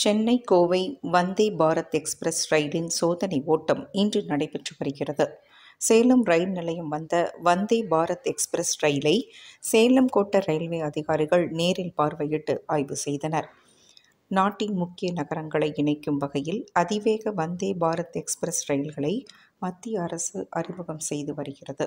Chennai Kovai Vande Bharat express ரயிலின் சோதனை ஓட்டம் இன்று நடைபெற்று வருகிறது சேலம் ரயில் நிலையம் வந்த வந்தே பாரத் எக்ஸ்பிரஸ் ரயிலை சேலம் கோட்ட ரயில்வே அதிகாரிகள் நேரில் பார்வையிட்டு ஆய்வு செய்தனர் நாட்டின் முக்கிய நகரங்களை இணைக்கும் வகையில் அதிவேக வந்தே பாரத் எக்ஸ்பிரஸ் ரயில்களை மத்திய அரசு அறிமுகம் செய்து வருகிறது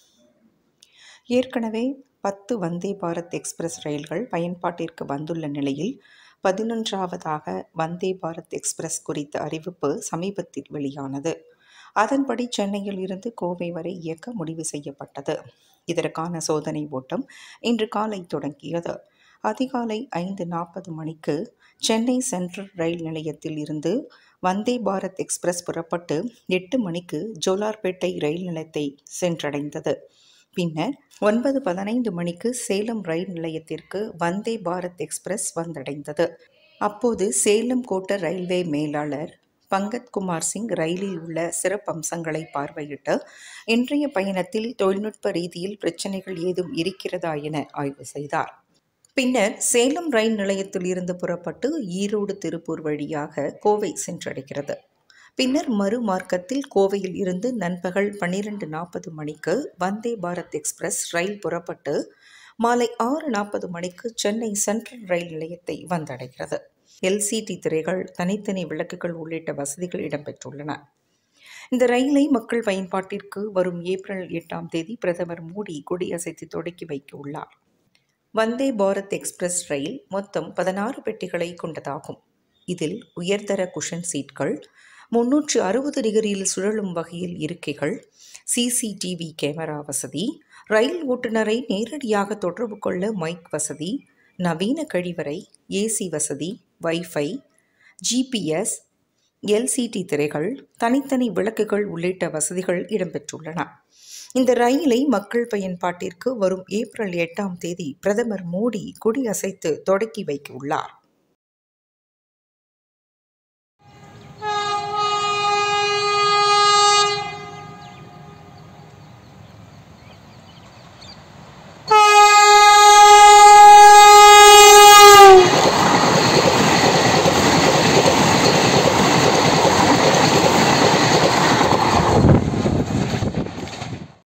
ஏற்கனவே பத்து வந்தே பாரத் எக்ஸ்பிரஸ் ரயில்கள் பயன்பாட்டிற்கு வந்துள்ள நிலையில் பதினொன்றாவதாக வந்தே பாரத் எக்ஸ்பிரஸ் குறித்த அறிவிப்பு சமீபத்தில் வெளியானது அதன்படி சென்னையில் இருந்து கோவை வரை இயக்க முடிவு செய்யப்பட்டது இதற்கான சோதனை ஓட்டம் இன்று காலை தொடங்கியது அதிகாலை ஐந்து நாற்பது மணிக்கு சென்னை சென்ட்ரல் ரயில் நிலையத்தில் இருந்து வந்தே பாரத் எக்ஸ்பிரஸ் புறப்பட்டு எட்டு மணிக்கு ஜோலார்பேட்டை ரயில் நிலையத்தை சென்றடைந்தது பின்னர் ஒன்பது பதினைந்து மணிக்கு சேலம் ரயில் நிலையத்திற்கு வந்தே பாரத் எக்ஸ்பிரஸ் வந்தடைந்தது அப்போது சேலம் கோட்ட ரயில்வே மேலாளர் பங்கத்குமார் சிங் ரயிலில் உள்ள சிறப்பம்சங்களை பார்வையிட்டு இன்றைய பயணத்தில் தொழில்நுட்ப ரீதியில் பிரச்சனைகள் ஏதும் இருக்கிறதா என ஆய்வு செய்தார் பின்னர் சேலம் ரயில் நிலையத்தில் இருந்து புறப்பட்டு ஈரோடு திருப்பூர் வழியாக கோவை சென்றடைகிறது பின்னர் மறு மார்க்கத்தில் கோவையில் இருந்து நண்பகல் பன்னிரண்டு நாற்பது மணிக்கு வந்தே பாரத் எக்ஸ்பிரஸ் ரயில் புறப்பட்டு மாலை ஆறு நாற்பது மணிக்கு சென்னை சென்ட்ரல் ரயில் நிலையத்தை வந்தடைகிறது எல்சிடி திரைகள் தனித்தனி விளக்குகள் உள்ளிட்ட வசதிகள் இடம்பெற்றுள்ளன இந்த ரயிலை மக்கள் பயன்பாட்டிற்கு வரும் ஏப்ரல் எட்டாம் தேதி பிரதமர் மோடி கொடியசைத்து தொடக்கி வைக்க உள்ளார் வந்தே பாரத் எக்ஸ்பிரஸ் ரயில் மொத்தம் பதினாறு பெட்டிகளை கொண்டதாகும் இதில் உயர்தர குஷன் சீட்கள் முன்னூற்று அறுபது டிகிரியில் சுழலும் வகையில் இருக்கைகள் சிசிடிவி கேமரா வசதி ரயில் ஓட்டுநரை நேரடியாக தொடர்பு கொள்ள மைக் வசதி நவீன கழிவறை ஏசி வசதி வைஃபை ஜிபிஎஸ் எல்சிடி திரைகள் தனித்தனி விளக்குகள் உள்ளிட்ட வசதிகள் இடம்பெற்றுள்ளன இந்த ரயிலை மக்கள் பயன்பாட்டிற்கு வரும் ஏப்ரல் எட்டாம் தேதி பிரதமர் மோடி கொடியசைத்து தொடக்கி வைக்க உள்ளார்